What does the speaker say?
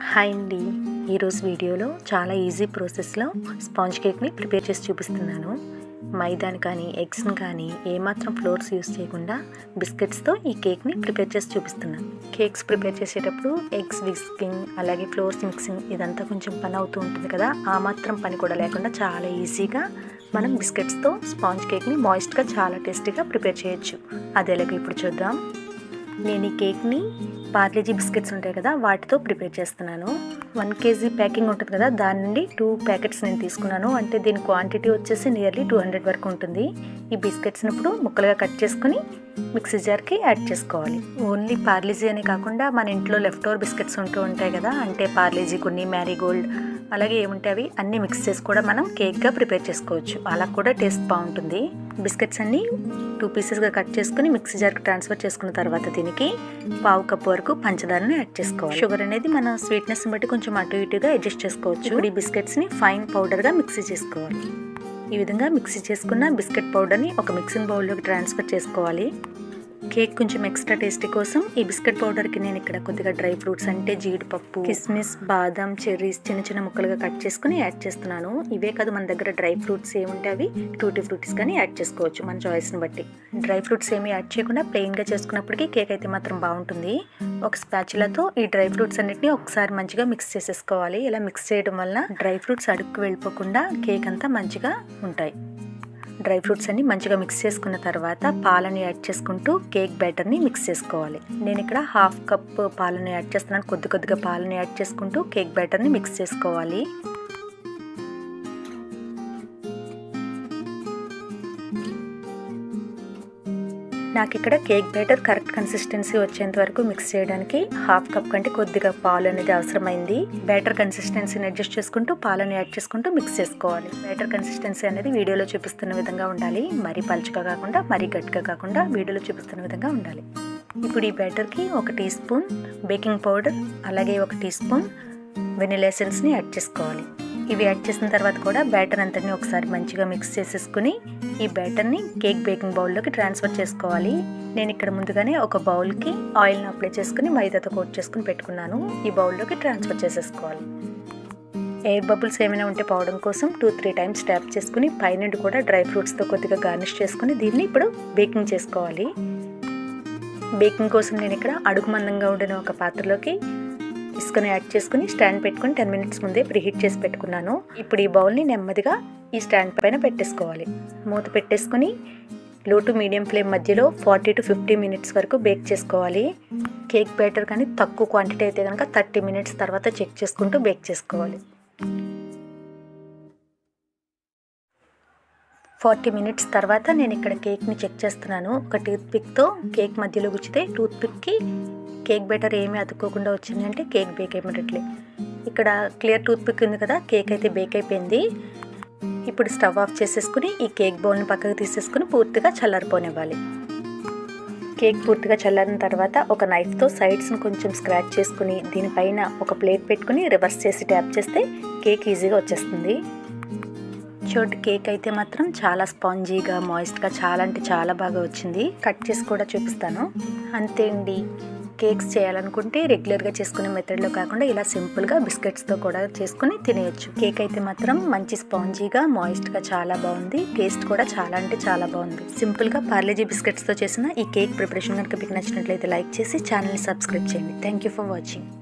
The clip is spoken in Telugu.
హాయ్ అండి ఈరోజు వీడియోలో చాలా ఈజీ ప్రాసెస్లో స్పాంజ్ కేక్ని ప్రిపేర్ చేసి చూపిస్తున్నాను మైదాని కానీ ఎగ్స్ని కానీ ఏమాత్రం ఫ్లోర్స్ యూస్ చేయకుండా బిస్కెట్స్తో ఈ కేక్ని ప్రిపేర్ చేసి చూపిస్తున్నాను కేక్స్ ప్రిపేర్ చేసేటప్పుడు ఎగ్స్ విస్కింగ్ అలాగే ఫ్లోర్స్ మిక్సింగ్ ఇదంతా కొంచెం పని అవుతూ ఉంటుంది కదా ఆ మాత్రం పని కూడా లేకుండా చాలా ఈజీగా మనం బిస్కెట్స్తో స్పాంజ్ కేక్ని మాయిస్ట్గా చాలా టేస్టీగా ప్రిపేర్ చేయొచ్చు అది ఎలాగో ఇప్పుడు చూద్దాం నేను ఈ కేక్ని పార్లేజీ బిస్కెట్స్ ఉంటాయి కదా వాటితో ప్రిపేర్ చేస్తున్నాను వన్ కేజీ ప్యాకింగ్ ఉంటుంది కదా దాని నుండి టూ ప్యాకెట్స్ నేను తీసుకున్నాను అంటే దీని క్వాంటిటీ వచ్చేసి నియర్లీ టూ హండ్రెడ్ వరకు ఉంటుంది ఈ బిస్కెట్స్ని ఇప్పుడు ముక్కలుగా కట్ చేసుకుని మిక్సీ జార్కి యాడ్ చేసుకోవాలి ఓన్లీ పార్లేజీ అనే కాకుండా మన ఇంట్లో లెఫ్ట్ ఓవర్ బిస్కెట్స్ ఉంటూ ఉంటాయి కదా అంటే పార్లేజీ కొన్ని మ్యారీగోల్డ్ అలాగే ఏముంటాయి అవి అన్నీ మిక్స్ చేసి కూడా మనం కేక్గా ప్రిపేర్ చేసుకోవచ్చు అలా కూడా టేస్ట్ బాగుంటుంది బిస్కెట్స్ అన్నీ టూ పీసెస్గా కట్ చేసుకుని మిక్సీ జార్కి ట్రాన్స్ఫర్ చేసుకున్న తర్వాత దీనికి పావు కప్పు వరకు పంచదారని యాడ్ చేసుకోవాలి షుగర్ అనేది మన స్వీట్నెస్ బట్టి కొంచెం అటు ఇటుగా అడ్జస్ట్ చేసుకోవచ్చు ఇప్పుడు ఈ బిస్కెట్స్ని ఫైన్ పౌడర్గా మిక్సీ చేసుకోవాలి ఈ విధంగా మిక్సీ చేసుకున్న బిస్కెట్ పౌడర్ని ఒక మిక్సింగ్ బౌల్లోకి ట్రాన్స్ఫర్ చేసుకోవాలి కేక్ కొంచెం ఎక్స్ట్రా టేస్టీ కోసం ఈ బిస్కెట్ పౌడర్కి నేను ఇక్కడ కొద్దిగా డ్రై ఫ్రూట్స్ అంటే జీడిపప్పు కిస్మిస్ బాదం చెర్రీస్ చిన్న చిన్న ముక్కలుగా కట్ చేసుకుని యాడ్ చేస్తున్నాను ఇవే కాదు మన దగ్గర డ్రై ఫ్రూట్స్ ఏముంటే అవి టూటీ ఫ్రూట్స్ కానీ యాడ్ చేసుకోవచ్చు మన చాయిస్ని బట్టి డ్రై ఫ్రూట్స్ ఏమి యాడ్ చేయకుండా ప్లెయిన్గా చేసుకున్నప్పటికీ కేక్ అయితే మాత్రం బాగుంటుంది ఒక స్పాచులతో ఈ డ్రై ఫ్రూట్స్ అన్నిటిని ఒకసారి మంచిగా మిక్స్ చేసేసుకోవాలి ఇలా మిక్స్ చేయడం వల్ల డ్రై ఫ్రూట్స్ అడుక్కు వెళ్ళిపోకుండా కేక్ అంతా మంచిగా ఉంటాయి డ్రై ఫ్రూట్స్ అన్ని మంచిగా మిక్స్ చేసుకున్న తర్వాత పాలని యాడ్ చేసుకుంటూ కేక్ బ్యాటర్ని మిక్స్ చేసుకోవాలి నేను ఇక్కడ హాఫ్ కప్ పాలని యాడ్ చేస్తున్నాను కొద్ది కొద్దిగా పాలని యాడ్ చేసుకుంటూ కేక్ బ్యాటర్ని మిక్స్ చేసుకోవాలి నాకు ఇక్కడ కేక్ బ్యాటర్ కరెక్ట్ కన్సిస్టెన్సీ వచ్చేంత వరకు మిక్స్ చేయడానికి హాఫ్ కప్ కంటే కొద్దిగా పాలు అనేది అవసరమైంది బ్యాటర్ కన్సిస్టెన్సీని అడ్జస్ట్ చేసుకుంటూ పాలను యాడ్ చేసుకుంటూ మిక్స్ చేసుకోవాలి బ్యాటర్ కన్సిస్టెన్సీ అనేది వీడియోలో చూపిస్తున్న విధంగా ఉండాలి మరీ పలుచగా కాకుండా మరీ గట్టిగా కాకుండా వీడియోలో చూపిస్తున్న విధంగా ఉండాలి ఇప్పుడు ఈ బ్యాటర్కి ఒక టీ స్పూన్ బేకింగ్ పౌడర్ అలాగే ఒక టీ స్పూన్ వెనిలా ఎసెన్స్ని యాడ్ చేసుకోవాలి ఇవి యాడ్ చేసిన తర్వాత కూడా బ్యాటర్ అంతటిని ఒకసారి మంచిగా మిక్స్ చేసేసుకుని ఈ బ్యాటర్ని కేక్ బేకింగ్ బౌల్లోకి ట్రాన్స్ఫర్ చేసుకోవాలి నేను ఇక్కడ ముందుగానే ఒక బౌల్కి ఆయిల్ని అప్లై చేసుకుని మైదాతో కోట్ చేసుకుని పెట్టుకున్నాను ఈ బౌల్లోకి ట్రాన్స్ఫర్ చేసేసుకోవాలి ఎయిర్ బబుల్స్ ఏమైనా ఉంటే పోవడం కోసం టూ త్రీ టైమ్స్ ట్యాప్ చేసుకుని పైనుండి కూడా డ్రై ఫ్రూట్స్తో కొద్దిగా గార్నిష్ చేసుకుని దీన్ని ఇప్పుడు బేకింగ్ చేసుకోవాలి బేకింగ్ కోసం నేను ఇక్కడ అడుగు మందంగా ఉండిన ఒక పాత్రలోకి ఇసుకని యాడ్ చేసుకుని స్టాండ్ పెట్టుకుని టెన్ మినిట్స్ ముందే ప్రీహీట్ చేసి పెట్టుకున్నాను ఇప్పుడు ఈ బౌల్ని నెమ్మదిగా ఈ స్టాండ్ పైన పెట్టేసుకోవాలి మూత పెట్టేసుకుని లో టు మీడియం ఫ్లేమ్ మధ్యలో ఫార్టీ టు ఫిఫ్టీ మినిట్స్ వరకు బేక్ చేసుకోవాలి కేక్ బ్యాటర్ కానీ తక్కువ క్వాంటిటీ అయితే కనుక థర్టీ మినిట్స్ తర్వాత చెక్ చేసుకుంటూ బేక్ చేసుకోవాలి ఫార్టీ మినిట్స్ తర్వాత నేను ఇక్కడ కేక్ని చెక్ చేస్తున్నాను ఒక టూత్ పిక్తో కేక్ మధ్యలో గుచ్చితే టూత్ పిక్కి కేక్ బెటర్ ఏమీ అతుక్కోకుండా వచ్చిందంటే కేక్ బేక్ అయిపోయినట్లే ఇక్కడ క్లియర్ టూత్ పిక్ ఉంది కదా కేక్ అయితే బేక్ అయిపోయింది ఇప్పుడు స్టవ్ ఆఫ్ చేసేసుకుని ఈ కేక్ బౌల్ని పక్కకు తీసేసుకుని పూర్తిగా చల్లారిపోనివ్వాలి కేక్ పూర్తిగా చల్లారిన తర్వాత ఒక నైఫ్తో సైడ్స్ని కొంచెం స్క్రాచ్ చేసుకుని దీనిపైన ఒక ప్లేట్ పెట్టుకుని రివర్స్ చేసి ట్యాప్ చేస్తే కేక్ ఈజీగా వచ్చేస్తుంది చోటు కేక్ అయితే మాత్రం చాలా స్పాంజీగా మాయిస్ట్గా చాలా అంటే చాలా బాగా వచ్చింది కట్ చేసి కూడా చూపిస్తాను అంతే అండి కేక్స్ చేయాలనుకుంటే రెగ్యులర్గా చేసుకునే మెథడ్లో కాకుండా ఇలా సింపుల్గా బిస్కెట్స్తో కూడా చేసుకుని తినేయచ్చు కేక్ అయితే మాత్రం మంచి స్పాంజీగా మాయిస్ట్గా చాలా బాగుంది టేస్ట్ కూడా చాలా అంటే చాలా బాగుంది సింపుల్గా పార్లేజీ బిస్కెట్స్తో చేసిన ఈ కేక్ ప్రిపరేషన్ కనుక మీకు నచ్చినట్లయితే లైక్ చేసి ఛానల్ని సబ్స్క్రైబ్ చేయండి థ్యాంక్ యూ ఫర్ వాచింగ్